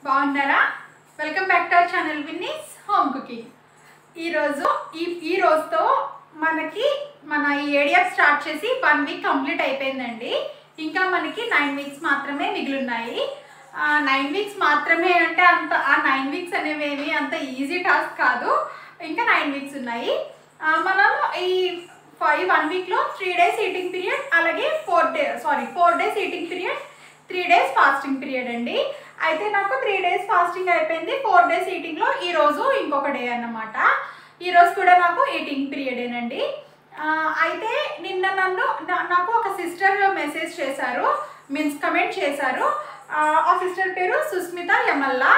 బాగున్నారా welcome back to our channel Vinnie's home cooking ఈరోజు ఈ ఈ రోజుతో మనకి మన ఈ ఏడిఎఫ్ స్టార్ట్ చేసి వన్ వీక్ కంప్లీట్ అయిపోయిందండి ఇంకా మనకి నైన్ వీక్స్ మాత్రమే మిగిలిన్నాయి నైన్ వీక్స్ మాత్రమే అంటే అంత ఆ నైన్ వీక్స్ అనేవి ఏమి అంత ఈజీ టాస్క్ కాదు ఇంకా నైన్ వీక్స్ ఉన్నాయి ఆ, మనం ఈ ఫైవ్ వన్ వీక్లో త్రీ డేస్ ఈటింగ్ పీరియడ్ అలాగే four day sorry four days eating period three days fasting period అండి అయితే నాకు త్రీ డేస్ ఫాస్టింగ్ అయిపోయింది ఫోర్ డేస్ ఈటింగ్లో ఈరోజు ఇంకొక డే అన్నమాట ఈరోజు కూడా నాకు ఈటింగ్ పీరియడేనండి ఆ, అయితే నిన్న నన్ను నా- నాకు ఒక సిస్టర్ మెసేజ్ చేశారు మీన్స్ కమెంట్ చేశారు ఆ, ఆ సిస్టర్ పేరు సుస్మిత యమల్లా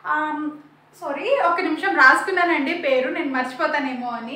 సారీ ఒక నిమిషం రాసుకున్నానండి పేరు నేను మర్చిపోతానేమో అని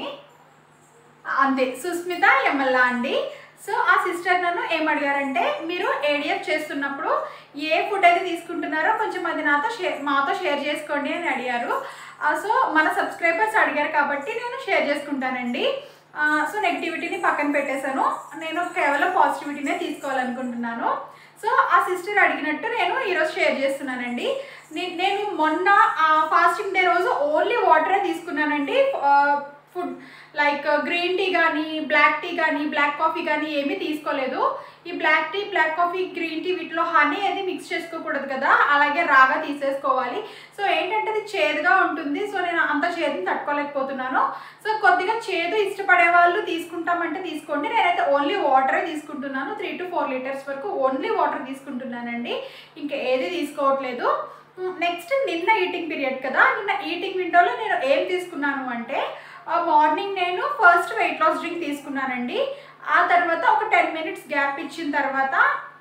అంతే సుస్మిత ఎమ్మెల్లా అండి సో ఆ సిస్టర్ నన్ను ఏమడిగారంటే మీరు ఏడిఎఫ్ చేస్తున్నప్పుడు ఏ ఫుడ్ అయితే తీసుకుంటున్నారో కొంచెం అది నాతో షేర్ మాతో షేర్ చేసుకోండి అని అడిగారు ఆ, సో మన సబ్స్క్రైబర్స్ అడిగారు కాబట్టి నేను షేర్ చేసుకుంటానండి ఆ, సో నెగిటివిటీని పక్కన పెట్టేశాను నేను కేవలం పాజిటివిటీనే తీసుకోవాలనుకుంటున్నాను సో ఆ సిస్టర్ అడిగినట్టు నేను ఈరోజు షేర్ చేస్తున్నానండి నే- నేను మొన్న ఫాస్టింగ్ డే రోజు ఓన్లీ వాటరే తీసుకున్నానండి ఫుడ్ లైక్ గ్రీన్ టీ కానీ బ్లాక్ టీ కానీ బ్లాక్ కాఫీ కానీ ఏమీ తీసుకోలేదు ఈ black tea black coffee green tea వీటిలో హనీ అది మిక్స్ చేసుకోకూడదు కదా అలాగే రాగా తీసేసుకోవాలి సో ఏంటంటే అది చేదుగా ఉంటుంది సో నేను అంత చేదుని తట్టుకోలేకపోతున్నాను సో కొద్దిగా చేదు ఇష్టపడే వాళ్ళు తీసుకుంటామంటే తీసుకోండి నేనైతే ఓన్లీ వాటరే తీసుకుంటున్నాను త్రీ టు ఫోర్ లీటర్స్ వరకు ఓన్లీ వాటర్ తీసుకుంటున్నానండి ఇంకా ఏది తీసుకోవట్లేదు నెక్స్ట్ నిన్న ఈటింగ్ పీరియడ్ కదా నిన్న ఈటింగ్ విండోలో నేను ఏం తీసుకున్నాను అంటే మార్నింగ్ నేను ఫస్ట్ వెయిట్ లాస్ డ్రింక్ తీసుకున్నానండి ఆ తర్వాత ఒక టెన్ మినిట్స్ గ్యాప్ ఇచ్చిన తర్వాత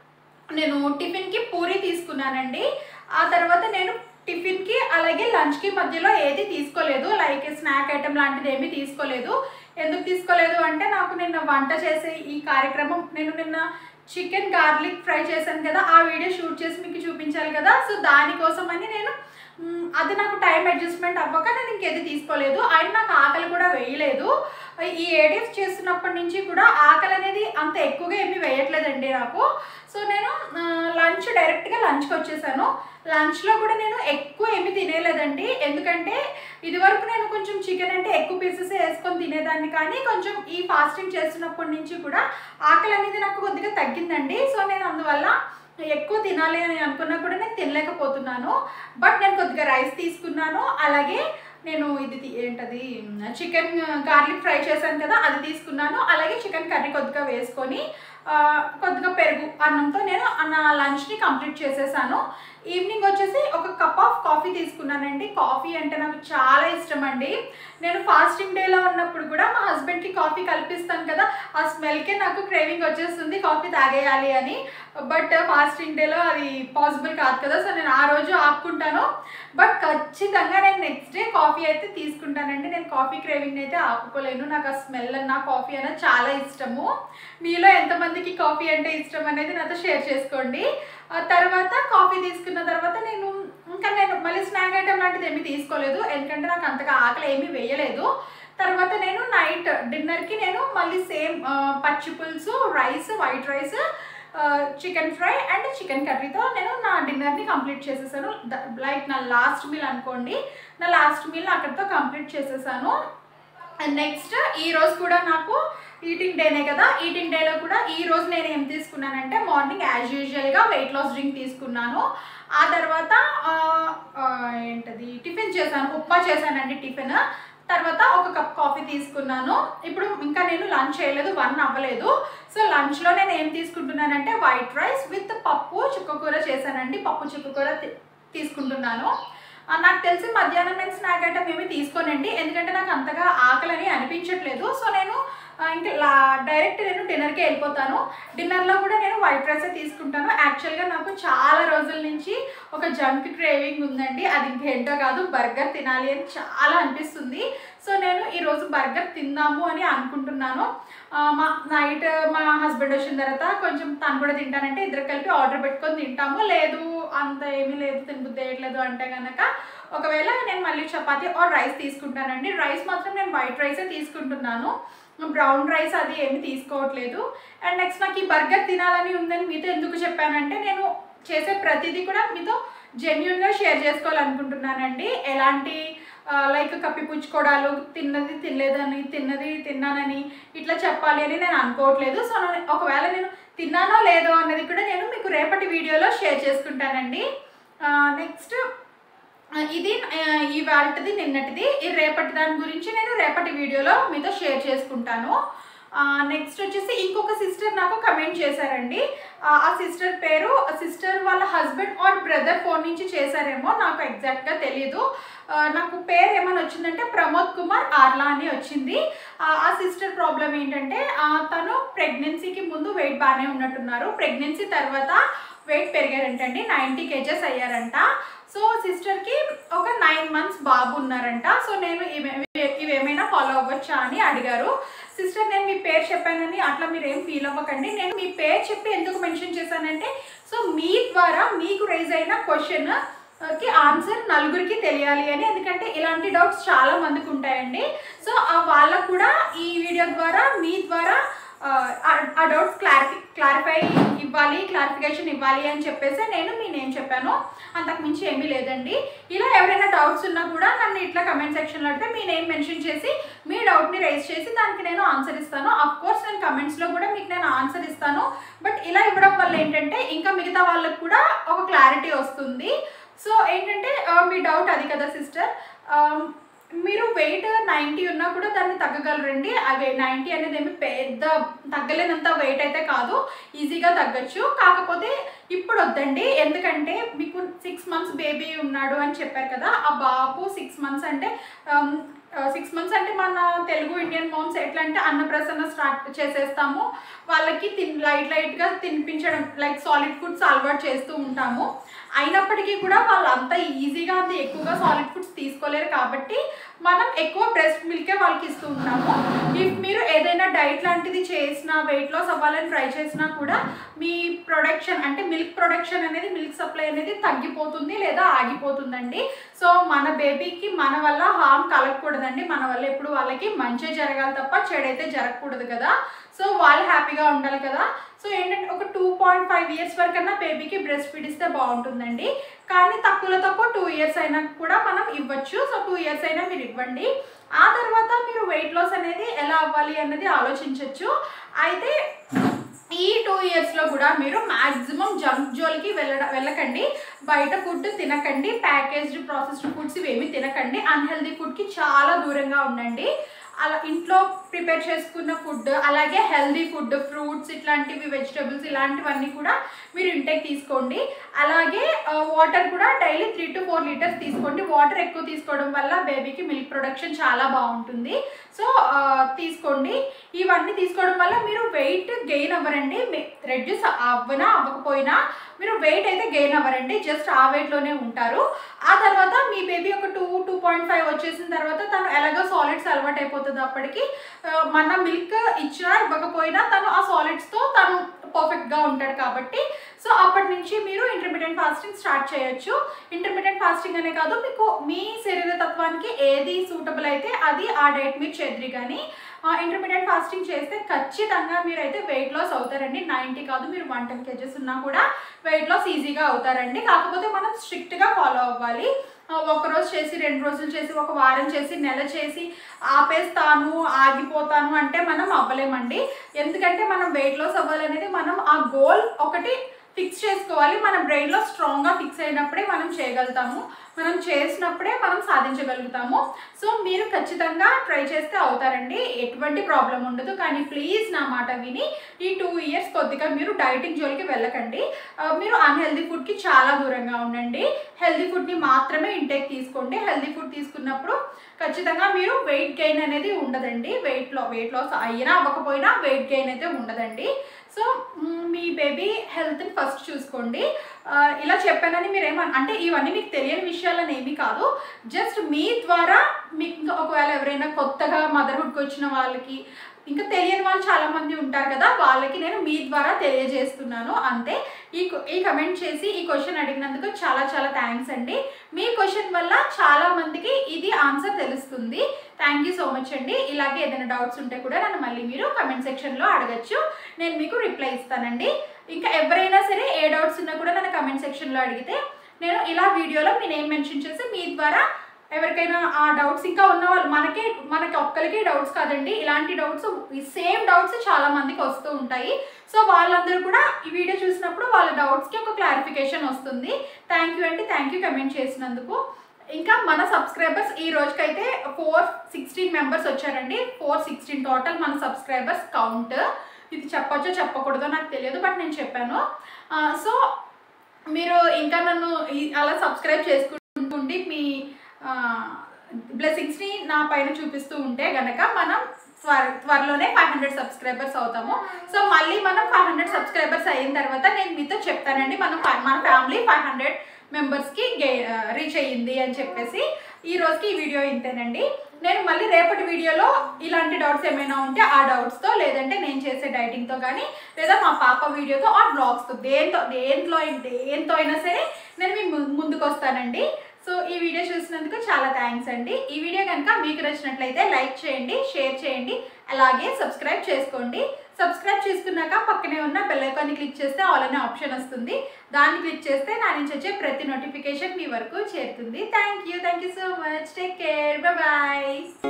నేను టిఫిన్కి పూరి తీసుకున్నానండి ఆ తర్వాత నేను టిఫిన్కి అలాగే లంచ్కి మధ్యలో ఏది తీసుకోలేదు లైక్ స్నాక్ ఐటెం లాంటిది ఏమీ తీసుకోలేదు ఎందుకు తీసుకోలేదు అంటే నాకు నిన్న వంట చేసే ఈ కార్యక్రమం నేను నిన్న చికెన్ గార్లిక్ ఫ్రై చేశాను కదా ఆ వీడియో షూట్ చేసి మీకు చూపించాలి కదా సో దానికోసమని నేను మ్, అది నాకు టైం అడ్జస్ట్మెంట్ అవ్వక నేను ఇంకేది తీసుకోలేదు ఆయన నాకు ఆకలి కూడా వేయలేదు ఈ ఏడిఎఫ్ చేస్తున్నప్పటి నుంచి కూడా ఆకలి అనేది అంత ఎక్కువగా ఏమీ వేయట్లేదండి నాకు సో నేను లంచ్ డైరెక్ట్గా లంచ్కి వచ్చేసాను లంచ్లో కూడా నేను ఎక్కువ ఏమీ తినేలేదండి ఎందుకంటే ఇదివరకు నేను కొంచెం చికెన్ అంటే ఎక్కువ పీసెస్ వేసుకొని తినేదాన్ని కానీ కొంచెం ఈ ఫాస్టింగ్ చేస్తున్నప్పటి నుంచి కూడా ఆకలి అనేది నాకు కొద్దిగా తగ్గిందండి సో నేను అందువల్ల ఎక్కువ తినాలి అని అనుకున్నా కూడా నేను తినలేకపోతున్నాను బట్ నేను కొద్దిగా రైస్ తీసుకున్నాను అలాగే నేను ఇది తి- ఏంటది చికెన్ గార్లిక్ ఫ్రై చేశాను కదా అది తీసుకున్నాను అలాగే చికెన్ కర్రీ కొద్దిగా వేసుకొని ఆ, కొద్దిగా పెరుగు అన్నంతో నేను నా లంచ్ని కంప్లీట్ చేసేసాను ఈవినింగ్ వచ్చేసి ఒక కప్ ఆఫ్ కాఫీ తీసుకున్నానండి కాఫీ అంటే నాకు చాలా ఇష్టం అండి నేను ఫాస్టింగ్ డేలో ఉన్నప్పుడు కూడా మా హస్బెండ్కి కాఫీ కల్పిస్తాను కదా ఆ స్మెల్కే నాకు క్రేవింగ్ వచ్చేస్తుంది కాఫీ తాగేయాలి అని బట్ ఫాస్టింగ్ డేలో అది పాసిబుల్ కాదు కదా సో నేను ఆ రోజు ఆపుకుంటాను బట్ ఖచ్చితంగా నేను నెక్స్ట్ డే కాఫీ అయితే తీసుకుంటానండి నేను కాఫీ క్రేవింగ్ అయితే ఆపుకోలేను నాకు ఆ స్మెల్ అన్న కాఫీ అనేది చాలా ఇష్టము మీలో ఎంతమందికి కాఫీ అంటే ఇష్టం అనేది నాతో షేర్ చేసుకోండి ఆ తర్వాత కాఫీ తీసుకున్న తర్వాత నేను ఇంకా నేను మళ్ళీ స్నాక్ ఐటమ్ లాంటిది ఏమీ తీసుకోలేదు ఎందుకంటే నాకు అంతగా ఆకలి ఏమీ వేయలేదు తర్వాత నేను నైట్ డిన్నర్కి నేను మళ్ళీ సేమ్ పచ్చి పులుసు rice white rice chicken fry and chicken కర్రీతో నేను నా డిన్నర్ని కంప్లీట్ చేసేసాను లైక్ నా లాస్ట్ మీల్ అనుకోండి నా లాస్ట్ మీల్ అక్కడితో కంప్లీట్ చేసేసాను అండ్ నెక్స్ట్ ఈ రోజు కూడా నాకు ఈటింగ్ డేనే కదా ఈటింగ్ డేలో కూడా ఈ రోజు నేను ఏం తీసుకున్నానంటే మార్నింగ్ యాజ్ యూజువల్గా వెయిట్ లాస్ డ్రింక్ తీసుకున్నాను ఆ తర్వాత ఆ, ఆ, ఏంటది టిఫిన్ చేశాను ఉప్మా చేశానండి టిఫిన్ తర్వాత ఒక కప్ కాఫీ తీసుకున్నాను ఇప్పుడు ఇంకా నేను లంచ్ చేయలేదు వన్ అవ్వలేదు సో లంచ్లో నేను ఏం తీసుకుంటున్నానంటే వైట్ రైస్ విత్ పప్పు చుక్కకూర చేశానండి పప్పు చుక్కకూర తీ- తీసుకుంటున్నాను ఆ, నాకు తెలిసి మధ్యాహ్నం నేను స్నాక్ ఐటమ్ ఏమీ తీసుకోనండి ఎందుకంటే నాకు అంతగా ఆకలని అనిపించట్లేదు సో నేను ఆ, ఇంకా లా డైరెక్ట్ నేను డిన్నర్కి వెళ్ళిపోతాను డిన్నర్లో కూడా నేను వైట్ రైసే తీసుకుంటాను యాక్చువల్గా నాకు చాలా రోజుల నుంచి ఒక జంక్ క్రేవింగ్ ఉందండి అది ఇంకేంటో కాదు బర్గర్ తినాలి అని చాలా అనిపిస్తుంది సో నేను ఈరోజు బర్గర్ తిందాము అని అనుకుంటున్నాను ఆ, మా నైట్ మా హస్బెండ్ వచ్చిన తర్వాత కొంచెం తను కూడా తింటానంటే ఇద్దరు కలిపి ఆర్డర్ పెట్టుకొని తింటాము లేదు అంత ఏమీ లేదు తినబుద్ధి వేయట్లేదు అంటే కనుక ఒకవేళ నేను మళ్ళీ చపాతీ ఆర్ రైస్ తీసుకుంటానండి రైస్ మాత్రం నేను వైట్ రైసే తీసుకుంటున్నాను బ్రౌన్ రైస్ అది ఏమి తీసుకోవట్లేదు అండ్ నెక్స్ట్ నాకు ఈ బర్గర్ తినాలని ఉందని మీతో ఎందుకు చెప్పానంటే నేను చేసే ప్రతిదీ కూడా మీతో జెన్యున్గా షేర్ చేసుకోవాలనుకుంటున్నానండి ఎలాంటి లైక్ కప్పిపుచ్చుకోవడాలు తిన్నది తినలేదని తిన్నది తిన్నానని ఇట్లా చెప్పాలి అని నేను అనుకోవట్లేదు సో నేను- ఒకవేళ నేను తిన్నానో లేదో అన్నది కూడా నేను మీకు రేపటి వీడియోలో షేర్ చేసుకుంటానండి నెక్స్ట్ ఇది ఆ, ఈ వాటిది నిన్నటిది ఈ రేపటి దాని గురించి నేను రేపటి వీడియోలో మీతో షేర్ చేసుకుంటాను నెక్స్ట్ వచ్చేసి ఇంకొక సిస్టర్ నాకు కమెంట్ చేశారండి ఆ, ఆ సిస్టర్ పేరు సిస్టర్ వాళ్ళ హస్బెండ్ ఆర్ బ్రదర్ ఫోన్ నుంచి చేశారేమో నాకు ఎగ్జాక్ట్గా తెలియదు ఆ, నాకు పేరు ఏమైనా వచ్చిందంటే ప్రమోద్ కుమార్ ఆర్లా అని వచ్చింది ఆ, ఆ సిస్టర్ ప్రాబ్లం ఏంటంటే ఆ, తను ప్రెగ్నెన్సీకి ముందు వెయిట్ బాగానే ఉన్నట్టున్నారు ప్రెగ్నెన్సీ తర్వాత వెయిట్ పెరిగారంటండి నైంటీ కేజెస్ అయ్యారంట సో సిస్టర్కి ఒక నైన్ మంత్స్ బాబు ఉన్నారంట సో నేను ఇవి ఇవేమైనా ఫాలో అవ్వచ్చా అని అడిగారు సిస్టర్ నేను మీ పేరు చెప్పానని అట్లా మీరు ఏం ఫీల్ అవ్వకండి నేను మీ పేరు చెప్పి ఎందుకు మెన్షన్ చేశానంటే సో మీ ద్వారా మీకు రైజ్ అయిన క్వశ్చన్ కి ఆన్సర్ నలుగురికి తెలియాలి అని ఎందుకంటే ఇలాంటి డౌట్స్ చాలా మందికి ఉంటాయండి సో ఆ వాళ్ళకు కూడా ఈ వీడియో ద్వారా మీ ద్వారా ఆ, ఆ- ఆ డౌట్స్ క్లారిఫై క్లారిఫై ఇవ్వాలి క్లారిఫికేషన్ ఇవ్వాలి అని చెప్పేసి నేను మీ నేమ్ చెప్పాను అంతకు మించి ఏమీ లేదండి ఇలా ఎవరైనా డౌట్స్ ఉన్నా కూడా నన్ను ఇట్లా కమెంట్ సెక్షన్లో అడిగితే మీ నేమ్ మెన్షన్ చేసి మీ డౌట్ని రైజ్ చేసి దానికి నేను ఆన్సర్ ఇస్తాను అఫ్ కోర్స్ నేను కమెంట్స్లో కూడా మీకు నేను ఆన్సర్ ఇస్తాను బట్ ఇలా ఇవ్వడం వల్ల ఏంటంటే ఇంకా మిగతా వాళ్ళకి కూడా ఒక క్లారిటీ వస్తుంది సో ఏంటంటే ఆ, మీ డౌట్ అది కదా సిస్టర్ మీరు వెయిట్ నైంటీ ఉన్నా కూడా దాన్ని తగ్గగలరండి అవి నైంటీ అనేది ఏమి పెద్ద తగ్గలేనంత వెయిట్ అయితే కాదు ఈజీగా తగ్గచ్చు కాకపోతే ఇప్పుడు వద్దండి ఎందుకంటే మీకు సిక్స్ మంత్స్ బేబీ ఉన్నాడు అని చెప్పారు కదా ఆ బాబు సిక్స్ మంత్స్ అంటే సిక్స్ మంత్స్ అంటే మన తెలుగు ఇండియన్ మామ్స్ ఎట్లా అంటే అన్నప్రసన్న స్టార్ట్ చేసేస్తాము వాళ్ళకి తిన్ లైట్ లైట్గా తినిపించడం లైక్ సాలిడ్ ఫుడ్స్ అలవాటు చేస్తూ ఉంటాము అయినప్పటికీ కూడా వాళ్ళు అంత ఈజీగా అంత ఎక్కువగా సాలిడ్ ఫుడ్స్ తీసుకోలేరు కాబట్టి మనం ఎక్కువ బ్రెస్ట్ మిల్కే వాళ్ళకి ఇస్తూ ఉంటాము ఇఫ్ మీరు ఏదైనా డైట్ లాంటిది చేసినా వెయిట్ లాస్ అవ్వాలని ట్రై చేసినా కూడా మీ ప్రొడక్షన్ అంటే మిల్క్ ప్రొడక్షన్ అనేది మిల్క్ సప్లై అనేది తగ్గిపోతుంది లేదా ఆగిపోతుందండి సో మన బేబీకి మన వల్ల హామ్ కలగకూడదండి మన వల్ల ఎప్పుడు వాళ్ళకి మంచి జరగాలి తప్ప చెడైతే జరగకూడదు కదా సో వాళ్ళు హ్యాపీగా ఉండాలి కదా సో ఏంటంటే ఒక టూ పాయింట్ ఫైవ్ ఇయర్స్ వరకన్నా బేబీకి బ్రెస్ట్ ఫీడ్ ఇస్తే బాగుంటుందండి కానీ తక్కువలో తక్కువ టూ ఇయర్స్ అయినా కూడా మనం ఇవ్వచ్చు సో టూ ఇయర్స్ అయినా మీరు ఇవ్వండి ఆ తర్వాత మీరు వెయిట్ లాస్ అనేది ఎలా అవ్వాలి అన్నది ఆలోచించవచ్చు అయితే ఈ టూ ఇయర్స్లో కూడా మీరు మ్యాక్సిమం జంక్ జోలికి వెళ్ళ వెళ్ళకండి బయట ఫుడ్ తినకండి ప్యాకేజ్డ్ ప్రాసెస్డ్ ఫుడ్స్ ఇవేమి తినకండి అన్హెల్దీ ఫుడ్కి చాలా దూరంగా ఉండండి అలా ఇంట్లో ప్రిపేర్ చేసుకున్న ఫుడ్ అలాగే హెల్దీ ఫుడ్ ఫ్రూట్స్ ఇట్లాంటివి వెజిటబుల్స్ ఇలాంటివన్నీ కూడా మీరు ఇంటేక్ తీసుకోండి అలాగే వాటర్ కూడా daily three to four litres తీసుకోండి వాటర్ ఎక్కువ తీసుకోవడం వల్ల బేబీకి మిల్క్ ప్రొడక్షన్ చాలా బాగుంటుంది సో ఆ, తీసుకోండి ఇవన్నీ తీసుకోవడం వల్ల మీరు వెయిట్ గెయిన్ అవ్వరండి రెడ్యూస్ అవ్వనా అవ్వకపోయినా మీరు వెయిట్ అయితే గెయిన్ అవ్వరండి జస్ట్ ఆ వెయిట్లోనే ఉంటారు ఆ తర్వాత మీ బేబీ ఒక టూ టూ పాయింట్ ఫైవ్ వచ్చేసిన తర్వాత తను ఎలాగో సాలిడ్స్ అలవాటు అయిపోతుంది అప్పటికి ఆ, మన మిల్క్ ఇచ్చినా ఇవ్వకపోయినా తను ఆ సాలిడ్స్తో తను పర్ఫెక్ట్గా ఉంటాడు కాబట్టి సో అప్పటి నుంచి మీరు ఇంటర్మీడియట్ ఫాస్టింగ్ స్టార్ట్ చేయొచ్చు ఇంటర్మీడియట్ ఫాస్టింగ్ అనే కాదు మీకు మీ శరీర తత్వానికి ఏది సూటబుల్ అయితే అది ఆ డైట్ మీరు చేద్దరి కానీ ఇంటర్మీడియట్ ఫాస్టింగ్ చేస్తే ఖచ్చితంగా మీరైతే వెయిట్ లాస్ అవుతారండి నైంటీ కాదు మీరు వన్ టెన్ కేజెస్ ఉన్నా కూడా వెయిట్ లాస్ ఈజీగా అవుతారండి కాకపోతే మనం స్ట్రిక్ట్గా ఫాలో అవ్వాలి ఆ, ఒక రోజు చేసి రెండు రోజులు చేసి ఒక వారం చేసి నెల చేసి ఆపేస్తాను ఆగిపోతాను అంటే మనం అవ్వలేమండి ఎందుకంటే మనం వెయిట్ లాస్ అవ్వాలనేది మనం ఆ గోల్ ఒకటి ఫిక్స్ చేసుకోవాలి మన బ్రెయిన్లో స్ట్రాంగ్గా ఫిక్స్ అయినప్పుడే మనం చేయగలుగుతాము మనం చేసినప్పుడే మనం సాధించగలుగుతాము సో మీరు ఖచ్చితంగా ట్రై చేస్తే అవుతారండి ఎటువంటి ప్రాబ్లం ఉండదు కానీ ప్లీజ్ నా మాట విని ఈ టూ ఇయర్స్ కొద్దిగా మీరు డైటింగ్ జోలికి వెళ్ళకండి ఆ, మీరు అన్హెల్దీ ఫుడ్కి చాలా దూరంగా ఉండండి హెల్దీ ఫుడ్ని మాత్రమే ఇంటేక్ తీసుకోండి హెల్దీ ఫుడ్ తీసుకున్నప్పుడు ఖచ్చితంగా మీరు వెయిట్ గెయిన్ అనేది ఉండదండి వెయిట్లో వెయిట్ లాస్ అయినా అవ్వకపోయినా వెయిట్ గెయిన్ అయితే ఉండదండి సో మ్, మీ బేబీ హెల్త్ని ఫస్ట్ చూసుకోండి ఆ, ఇలా చెప్పానని మీరు ఏమన్ అంటే ఇవన్నీ మీకు తెలియని విషయాలని ఏమీ కాదు జస్ట్ మీ ద్వారా మీకు ఇంకా ఒకవేళ ఎవరైనా కొత్తగా మదర్హుడ్కి వచ్చిన వాళ్ళకి ఇంకా తెలియని వాళ్ళు చాలా మంది ఉంటారు కదా వాళ్ళకి నేను మీ ద్వారా తెలియజేస్తున్నాను అంతే ఈ క్వ- ఈ కమెంట్ చేసి ఈ క్వశ్చన్ అడిగినందుకు చాలా చాలా థ్యాంక్స్ అండి మీ క్వశ్చన్ వల్ల చాలా మందికి ఇది ఆన్సర్ తెలుస్తుంది థ్యాంక్ యూ సో మచ్ అండి ఇలాగే ఏదైనా డౌట్స్ ఉంటే కూడా నన్ను మళ్ళీ మీరు కమెంట్ సెక్షన్లో అడగచ్చు నేను మీకు రిప్లై ఇస్తానండి ఇంకా ఎవరైనా సరే ఏ డౌట్స్ ఉన్నా కూడా నన్ను కమెంట్ సెక్షన్లో అడిగితే నేను ఇలా వీడియోలో మీ నేమ్ మెన్షన్ చేసి మీ ద్వారా ఎవరికైనా ఆ డౌట్స్ ఇంకా ఉన్న వాళ్ళు మనకే మనకి ఒక్కరికి డౌట్స్ కాదండి ఇలాంటి డౌట్స్ సేమ్ డౌట్స్ చాలా మందికి వస్తూ ఉంటాయి సో వాళ్ళందరూ కూడా ఈ వీడియో చూసినప్పుడు వాళ్ళ డౌట్స్కి ఒక క్లారిఫికేషన్ వస్తుంది థ్యాంక్ యూ అండి థ్యాంక్ యూ కమెంట్ చేసినందుకు ఇంకా మన సబ్స్క్రైబర్స్ ఈ రోజుకైతే ఫోర్ సిక్స్టీన్ మెంబర్స్ వచ్చారండి ఫోర్ సిక్స్టీన్ టోటల్ మన సబ్స్క్రైబర్స్ కౌంట్ ఇది చెప్పొచ్చో చెప్పకూడదో నాకు తెలియదు బట్ నేను చెప్పాను సో మీరు ఇంకా నన్ను ఈ- అలా సబ్స్క్రైబ్ చేసుకుంటుండి మీ బ్లెస్సింగ్స్ని నా పైన చూపిస్తూ ఉంటే గనక మనం త్వర త్వరలోనే ఫైవ్ హండ్రెడ్ సబ్స్క్రైబర్స్ అవుతాము సో మళ్ళీ మనం ఫైవ్ హండ్రెడ్ సబ్స్క్రైబర్స్ అయిన తర్వాత నేను మీతో చెప్తానండి మనం fi- మన ఫ్యామిలీ ఫైవ్ హండ్రెడ్ మెంబర్స్కి గే రీచ్ అయ్యింది అని చెప్పేసి ఈ రోజుకి ఈ వీడియో ఇంతేనండి నేను మళ్ళీ రేపటి వీడియోలో ఇలాంటి డౌట్స్ ఏమైనా ఉంటే ఆ డౌట్స్తో లేదంటే నేను చేసే డైటింగ్తో కానీ లేదా మా పాప వీడియోతో ఆ బ్లాగ్స్తో దేంతో దేంట్లో దేంతో అయినా సరే నేను మీ ము- ముందుకు వస్తానండి సో ఈ వీడియో చూసినందుకు చాలా థ్యాంక్స్ అండి ఈ వీడియో కనుక మీకు నచ్చినట్లయితే లైక్ చేయండి షేర్ చేయండి అలాగే సబ్స్క్రైబ్ చేసుకోండి సబ్స్క్రైబ్ చేసుకున్నాక పక్కనే ఉన్న బెల్ ఐకాన్ని క్లిక్ చేస్తే ఆల్ అనే ఆప్షన్ వస్తుంది దాన్ని క్లిక్ చేస్తే నా నుంచి వచ్చే ప్రతి నోటిఫికేషన్ మీ వరకు చేరుతుంది thank you thank you so much take care bye